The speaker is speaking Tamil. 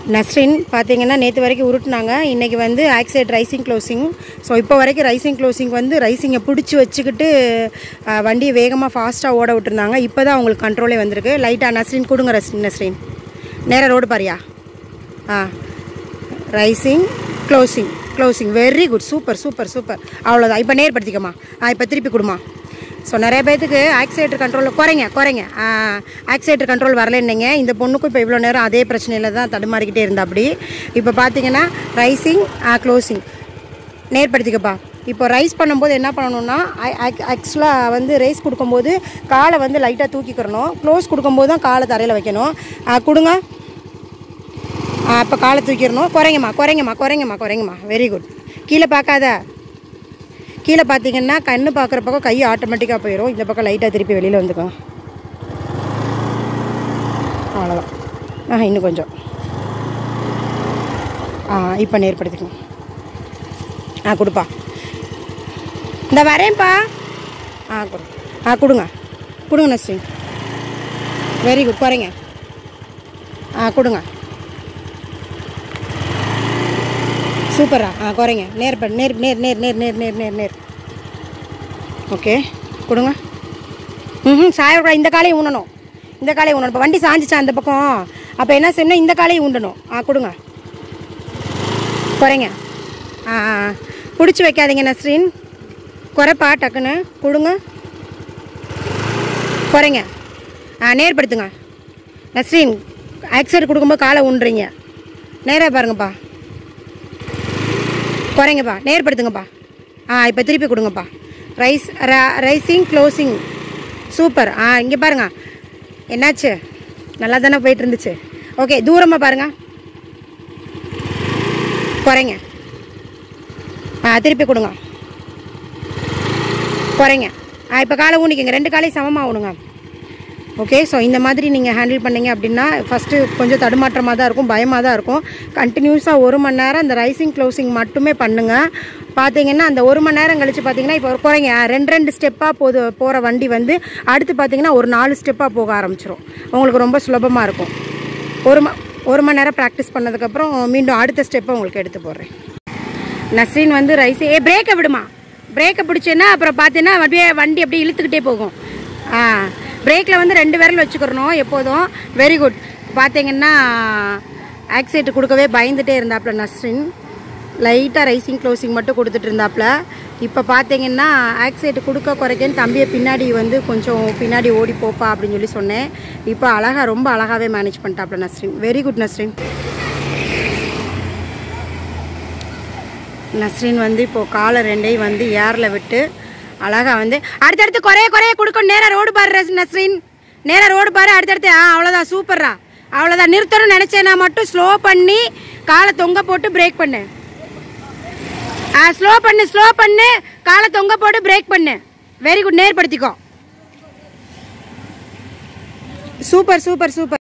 நஸ்ரின் பார்த்தீங்கன்னா நேற்று வரைக்கும் உருட்டுனாங்க இன்றைக்கி வந்து ஆக்சைட் ரைசிங் க்ளோசிங் ஸோ இப்போ வரைக்கும் ரைசிங் க்ளோசிங் வந்து ரைசிங்கை பிடிச்சி வச்சுக்கிட்டு ஆ, வண்டியை வேகமாக ஃபாஸ்ட்டாக ஓட விட்டுருந்தாங்க இப்போ தான் அவங்களுக்கு கண்ட்ரோலே வந்திருக்கு லைட்டாக நஸ்ரின் கொடுங்க ரஸ்ரின் நஸ்ரின் நேராக ரோடு பாரியா ஆ rising closing closing very good super super super அவ்வளோதான் இப்போ நேர்படுத்திக்கம்மா ஆ இப்போ திருப்பி கொடுமா ஸோ நிறைய பேர்த்துக்கு ஆக்சிலேட்டர் கண்ட்ரோலில் குறைங்க குறைங்க ஆக்சிலேட்டர் கண்ட்ரோல் வரலன்னீங்க இந்த பொண்ணுக்கும் இப்போ இவ்வளோ நேரம் அதே பிரச்சனையில் தான் தடுமாறிக்கிட்டே இருந்தா அப்படி இப்போ பார்த்தீங்கன்னா ரைசிங் க்ளோசிங் நேர்படுத்திக்கப்பா இப்போ ரைஸ் பண்ணும்போது என்ன பண்ணணும்னா ஆக்சுவலாக வந்து ரைஸ் கொடுக்கும்போது காலை வந்து லைட்டாக தூக்கிக்கிறணும் க்ளோஸ் கொடுக்கும்போது தான் காலை தரையில் வைக்கணும் ஆ, கொடுங்க இப்போ காலை தூக்கிடணும் குறைங்கம்மா குறைங்கம்மா குறைங்கம்மா குறைங்கம்மா வெரி குட் கீழே பார்க்காத கீழே பார்த்தீங்கன்னா கண்ணு பார்க்குற பக்கம் கை ஆட்டோமேட்டிக்காக போயிடும் இந்த பக்கம் லைட்டாக திருப்பி வெளியில் வந்துக்கோங்க அவ்வளோதான் ஆ இன்னும் கொஞ்சம் ஆ இப்போ நேர்படுத்திக்கணும் ஆ கொடுப்பா இந்த வரேன்ப்பா ஆ கொடு ஆ கொடுங்க கொடுங்க நஸ்ரீ வெரி குட் குறைங்க ஆ கொடுங்க சூப்பரா ஆ குறைங்க நேர் பண் நேர் நேர் நேர் நேர் நேர் நேர் நேர் நேர் ஓகே கொடுங்க ம் சாயக்கூடாது இந்த காலையும் ஊனணும் இந்த காலையும் ஊனணும் இப்போ வண்டி சாஞ்சிச்சா அந்த பக்கம் அப்போ என்ன செய்யணும் இந்த காலையும் ஊண்டணும் ஆ கொடுங்க குறைங்க ஆ ஆ பிடிச்சி வைக்காதீங்க நஸ்ரீன் குறைப்பா டக்குன்னு கொடுங்க குறைங்க ஆ நேர்படுத்துங்க நஸ்ரீன் ஆக்சைடு கொடுக்கும்போது காலை ஊன்றீங்க நேராக பாருங்கப்பா குறைங்கப்பா நேர்படுத்துங்கப்பா ஆ இப்போ திருப்பி கொடுங்கப்பா ரைஸ் ரைசிங் க்ளோசிங் சூப்பர் ஆ இங்கே பாருங்க என்னாச்சு நல்லா தானே போயிட்டு இருந்துச்சு ஓகே தூரமாக பாருங்க குறைங்க ஆ திருப்பி கொடுங்க குறைங்க ஆ இப்போ காலை ஊனிக்கங்க ரெண்டு காலையும் சமமாக ஊனுங்க ஓகே ஸோ இந்த மாதிரி நீங்கள் ஹேண்டில் பண்ணீங்க அப்படின்னா ஃபஸ்ட்டு கொஞ்சம் தடுமாற்றமாக தான் இருக்கும் பயமாக தான் இருக்கும் கண்டினியூஸாக ஒரு மணி நேரம் அந்த ரைசிங் க்ளோசிங் மட்டுமே பண்ணுங்கள் பார்த்தீங்கன்னா அந்த ஒரு மணி நேரம் கழித்து பார்த்தீங்கன்னா இப்போ ஒரு குறைங்க ரெண்டு ரெண்டு ஸ்டெப்பாக போது போகிற வண்டி வந்து அடுத்து பார்த்தீங்கன்னா ஒரு நாலு ஸ்டெப்பாக போக ஆரம்பிச்சிரும் உங்களுக்கு ரொம்ப சுலபமாக இருக்கும் ஒரு ம ஒரு மணி நேரம் ப்ராக்டிஸ் பண்ணதுக்கப்புறம் மீண்டும் அடுத்த ஸ்டெப்பை உங்களுக்கு எடுத்து போடுறேன் நஸ்ரீன் வந்து ரைஸ் ஏ பிரேக்கை விடுமா பிரேக்கை பிடிச்சேன்னா அப்புறம் பார்த்தீங்கன்னா அப்படியே வண்டி அப்படியே இழுத்துக்கிட்டே போகும் ஆ பிரேக்கில் வந்து ரெண்டு விரல் வச்சுக்கிறணும் எப்போதும் வெரி குட் பார்த்தீங்கன்னா ஆக்சிடென்ட் கொடுக்கவே பயந்துட்டே இருந்தாப்புல நஸ்ரின் லைட்டாக ரைசிங் க்ளோசிங் மட்டும் கொடுத்துட்டு இருந்தாப்புல இப்போ பார்த்தீங்கன்னா ஆக்சிடென்ட் கொடுக்க குறைக்கன்னு தம்பியை பின்னாடி வந்து கொஞ்சம் பின்னாடி ஓடி போப்பா அப்படின்னு சொல்லி சொன்னேன் இப்போ அழகாக ரொம்ப அழகாகவே மேனேஜ் பண்ணிட்டாப்புல நஸ்ரின் வெரி குட் நஸ்ரின் நஸ்ரின் வந்து இப்போது காலை ரெண்டையும் வந்து ஏரில் விட்டு அழகாக வந்து அடுத்தடுத்து குறைய குறைய கொடுக்கணும் நேராக ரோடு பாரு ரஸ்- நஸ்ரின் நேராக ரோடு பாரு அடுத்தடுத்து ஆ அவ்வளோதான் சூப்பர்ரா அவ்வளோதான் நிறுத்தணும்னு நினச்சேன்னா மட்டும் ஸ்லோ பண்ணி காலை தொங்க போட்டு பிரேக் பண்ணு ஆ ஸ்லோ பண்ணு ஸ்லோ பண்ணு காலை தொங்க போட்டு பிரேக் பண்ணு வெரி குட் நேர்படுத்திக்கோ சூப்பர் சூப்பர் சூப்பர்